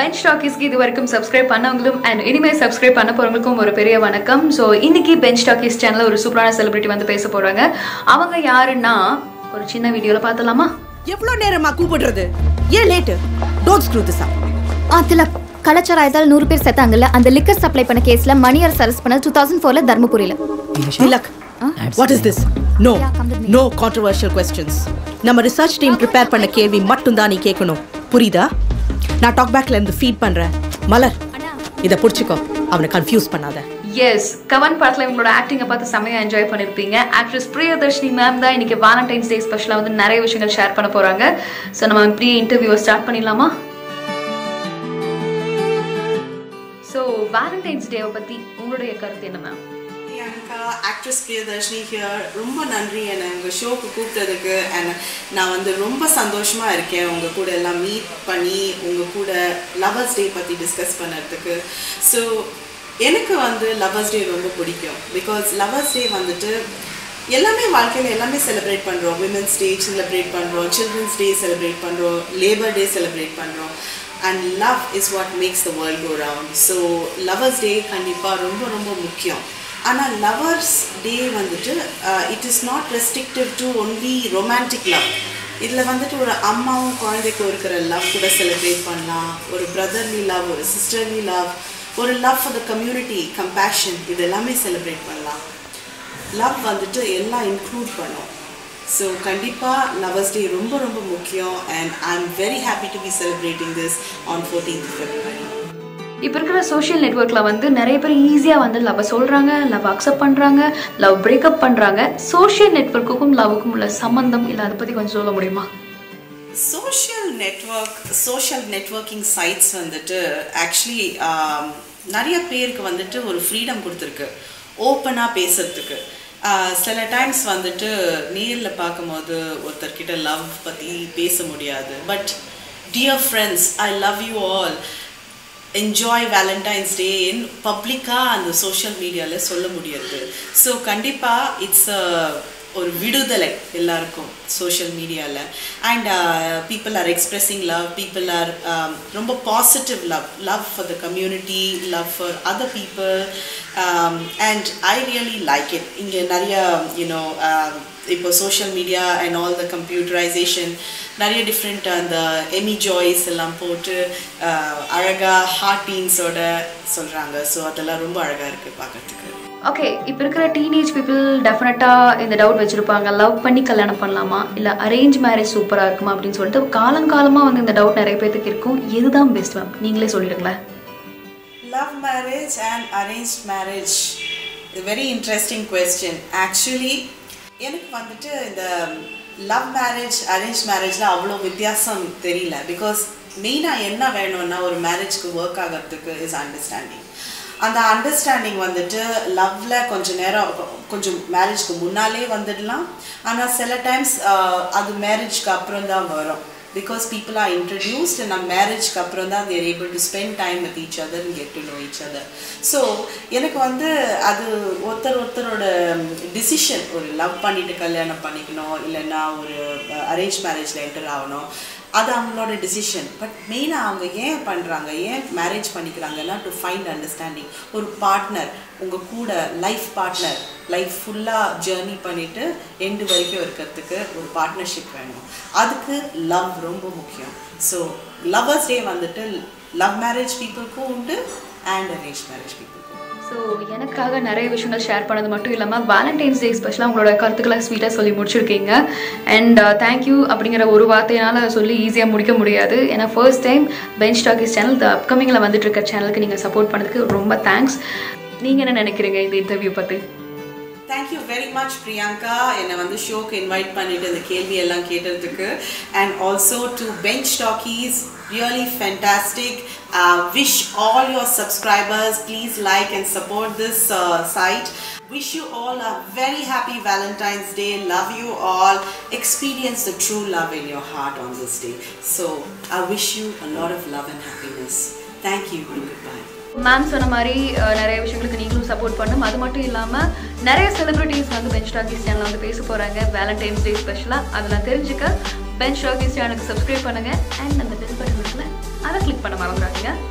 Bench டாக்கீஸ்க்கு இது வரைக்கும் சப்ஸ்கிரைப் பண்ணவங்களும் அண்ட் இனிமேல் சப்ஸ்கிரைப் பண்ண போறவங்களுக்கும் ஒரு பெரிய வணக்கம் ஸோ இன்னைக்கு பெஞ்ச் டாக்கீஸ் சேனல்ல ஒரு சூப்பரான செலிபிரிட்டி வந்து பேச போறாங்க அவங்க யாருன்னா ஒரு சின்ன வீடியோல பார்த்தலாமா எவ்வளவு நேரமா கூப்பிடுறது ஏன் late don't screw this up அதுல கலாச்சாரத்தால் நூறு பேர் செத்தாங்கல்ல அந்த லிக்கர் சப்ளை பண்ண கேஸ்ல மணியர் அரெஸ்ட் பண்ண டூ தௌசண்ட் ஃபோர்ல தர்மபுரியில Tilak what is this no Yeah, come with me. No controversial questions நம்ம ரிசர்ச் டீம் ப்ரிப்பேர் பண்ண கேள்வி மட்டும் தான் நீ கேட்கணும் புரியுதா நான் டாக் பேக்ல இருந்து ஃபீட் பண்றேன் மலர் இத புடிச்சுக்கோ அவனை கன்ஃபியூஸ் பண்ணாத எஸ் கவன் படத்துல இவங்களோட ஆக்டிங்கை பார்த்து செமையா என்ஜாய் பண்ணிருப்பீங்க ஆக்ட்ரஸ் பிரியதர்ஷினி மேம் தான் இன்னைக்கு வேலண்டைன்ஸ் டே ஸ்பெஷலா வந்து நிறைய விஷயங்கள் ஷேர் பண்ண போறாங்க ஸோ நம்ம இப்படியே இன்டர்வியூவை ஸ்டார்ட் பண்ணிடலாமா ஸோ வேலண்டைன்ஸ் டேவை பத்தி உங்களுடைய கருத்து என்ன ma'am Priyanka actress Priyadarshini here ரொம்ப நன்றி என்னை உங்கள் ஷோக்கு கூப்பிட்டதுக்கு அண்ட் நான் வந்து ரொம்ப சந்தோஷமா இருக்கேன் உங்கள் கூட எல்லாம் மீட் பண்ணி உங்கள் கூட லவர்ஸ் டே பற்றி டிஸ்கஸ் பண்ணுறதுக்கு ஸோ எனக்கு வந்து லவர்ஸ் டே ரொம்ப பிடிக்கும் பிகாஸ் லவர்ஸ் டே வந்துட்டு எல்லாமே வாழ்க்கையில் எல்லாமே செலிப்ரேட் பண்ணுறோம் விமென்ஸ் டே செலிப்ரேட் பண்ணுறோம் சில்ட்ரன்ஸ் டே செலிப்ரேட் பண்ணுறோம் லேபர் டே செலிப்ரேட் பண்ணுறோம் and love is what makes the world go round so lovers day கண்டிப்பாக ரொம்ப ரொம்ப முக்கியம் ஆனால் லவர்ஸ் டே வந்துட்டு it is not restrictive to only romantic love இதில் வந்துட்டு ஒரு அம்மாவும் குழந்தைக்கும் இருக்கிற லவ் கூட செலிப்ரேட் பண்ணலாம் ஒரு பிரதர்லி லவ் ஒரு சிஸ்டர்லி லவ் ஒரு love for the community compassion இது எல்லாமே செலிப்ரேட் பண்ணலாம் லவ் வந்துட்டு எல்லாம் இன்க்ளூட் பண்ணும் ஸோ கண்டிப்பாக லவர்ஸ் டே ரொம்ப ரொம்ப முக்கியம் and I am very happy to be celebrating this on fourteenth February இப்போ இருக்கிற சோஷியல் நெட்ஒர்க்ல வந்து நிறைய பேர் ஈஸியாக வந்து லவ் சொல்றாங்க லவ் அக்செப்ட் பண்றாங்க லவ் பிரேக்கப் பண்றாங்க சோஷியல் நெட்ஒர்க்குக்கும் லவ்வுக்கும் உள்ள சம்பந்தம் இல்லை அதை பத்தி கொஞ்சம் சொல்ல முடியுமா social network social networking sites வந்துட்டு ஆக்சுவலி நிறைய பேருக்கு வந்துட்டு ஒரு ஃப்ரீடம் கொடுத்துருக்கு ஓப்பனாக பேசுறதுக்கு ஆஹ் சில டைம்ஸ் வந்துட்டு நேரில் பார்க்கும்போது ஒருத்தர்கிட்ட லவ் பற்றி பேச முடியாது but dear friends I love you all enjoy Valentine's day in பப்ளிக்காக அந்த சோஷியல் மீடியாவில் சொல்ல முடியாது ஸோ கண்டிப்பாக இட்ஸ் ஒரு விடுதலை எல்லாருக்கும் சோஷியல் மீடியாவில் and people are expressing love people are ரொம்ப positive love love for the community love for other people and I really like it இங்கே நிறைய யூனோ இப்போ social media and all the computerisation நிறைய different அந்த emojis எல்லாம் போட்டு அழகாக ஹார்டீன்ஸோட சொல்கிறாங்க ஸோ அதெல்லாம் ரொம்ப அழகாக இருக்குது பார்க்கறதுக்கு ஓகே இப்போ இருக்கிற டீனேஜ் பீப்புள் டெஃபினட்டாக இந்த டவுட் வச்சுருப்பாங்க லவ் பண்ணி கல்யாணம் பண்ணலாமா இல்லை அரேஞ்ச் மேரேஜ் சூப்பராக இருக்குமா அப்படின்னு சொல்லிட்டு காலங்காலமாக வந்து இந்த டவுட் நிறைய பேர்த்துக்கு இருக்கும் எதுதான் பெஸ்ட் மேம் நீங்களே சொல்லிடுங்களேன் love marriage and arrange marriage very interesting question actually எனக்கு வந்துட்டு இந்த லவ் மேரேஜ் அரேஞ்ச் மேரேஜில் அவ்வளோ வித்தியாசம் தெரியல பிகாஸ் மெயினாக என்ன வேணும்னா ஒரு மேரேஜ்க்கு ஒர்க் ஆகிறதுக்கு இஸ் அண்டர்ஸ்டாண்டிங் அந்த அண்டர்ஸ்டாண்டிங் வந்துட்டு லவ்ல கொஞ்சம் நேரம் கொஞ்சம் மேரேஜ்க்கு முன்னாலே வந்துடலாம் ஆனால் சில டைம்ஸ் அது மேரேஜ்க்கு அப்புறம் தான் வரும் பிகாஸ் பீப்புள் ஆர் இன்ட்ரடியூஸ்ட் நம்ம மேரேஜ்க்கு அப்புறம் தான் they're able to spend time with each other get to know each other so எனக்கு வந்து அது ஒருத்தர் ஒருத்தரோட டிசிஷன் ஒரு லவ் பண்ணிட்டு கல்யாணம் பண்ணிக்கணும் இல்லைன்னா ஒரு அரேஞ்ச் மேரேஜில் என்டர் ஆகணும் அது அவங்களோட டிசிஷன் பட் மெயினாக அவங்க ஏன் பண்ணுறாங்க ஏன் மேரேஜ் பண்ணிக்கிறாங்கன்னா டு ஃபைண்ட் அண்டர்ஸ்டாண்டிங் ஒரு பார்ட்னர் உங்கள் கூட லைஃப் பார்ட்னர் லைஃப் ஃபுல்லாக ஜேர்னி பண்ணிவிட்டு எண்டு வரைக்கும் இருக்கிறதுக்கு ஒரு பார்ட்னர்ஷிப் வேணும் அதுக்கு லவ் ரொம்ப முக்கியம் ஸோ லவ்வர்ஸ் டே வந்துட்டு லவ் மேரேஜ் பீப்புளுக்கும் உண்டு அண்ட் அரேஞ்ச் மேரேஜ் பீப்புளுக்கும் ஸோ எனக்காக நிறைய விஷயங்கள் ஷேர் பண்ணது மட்டும் இல்லாமல் வேலண்டைன்ஸ் டே ஸ்பெஷலாக உங்களோட கருத்துக்களை ஸ்வீட்டாக சொல்லி முடிச்சிருக்கீங்க அண்ட் தேங்க்யூ அப்படிங்கிற ஒரு வார்த்தையினால் சொல்லி ஈஸியாக முடிக்க முடியாது ஏன்னா first time bench talkies channel the அப்கமிங்கில் வந்துட்டு இருக்க சேனலுக்கு நீங்கள் சப்போர்ட் பண்ணதுக்கு ரொம்ப தேங்க்ஸ் நீங்கள் என்ன நினைக்கிறீங்க இந்த இன்டர்வியூ பற்றி தேங்க்யூ வெரி மச் பிரியங்கா என்னை வந்து ஷோக்கு இன்வைட் பண்ணிட்டு இந்த கேள்வி எல்லாம் கேட்டதுக்கு and also to bench talkies really fantastic wish all your subscribers please like and support this side wish you all a very happy Valentine's day love you all experience the true love in your heart on this day so I wish you a lot of love and happiness thank you goodbye ma'am சொன்ன மாதிரி அஹ், நிறைய விஷயங்களுக்கு நீங்களும் support பண்ணும் அது மட்டும் இல்லாமல் நிறைய செலிபிரிட்டிஸ் வந்து பெஞ்ச் டாக்கிஸ் சேனலில் வந்து பேச போகிறாங்க வேலண்டைன்ஸ் டே ஸ்பெஷலாக அதெல்லாம் தெரிஞ்சுக்க பெஞ்ச் டாக்கிஸ் சேனலுக்கு சப்ஸ்கிரைப் பண்ணுங்கள் அண்ட் அந்த பெல் பட்டன் இருக்குல்ல அதை கிளிக் பண்ண மறந்துடாதீங்க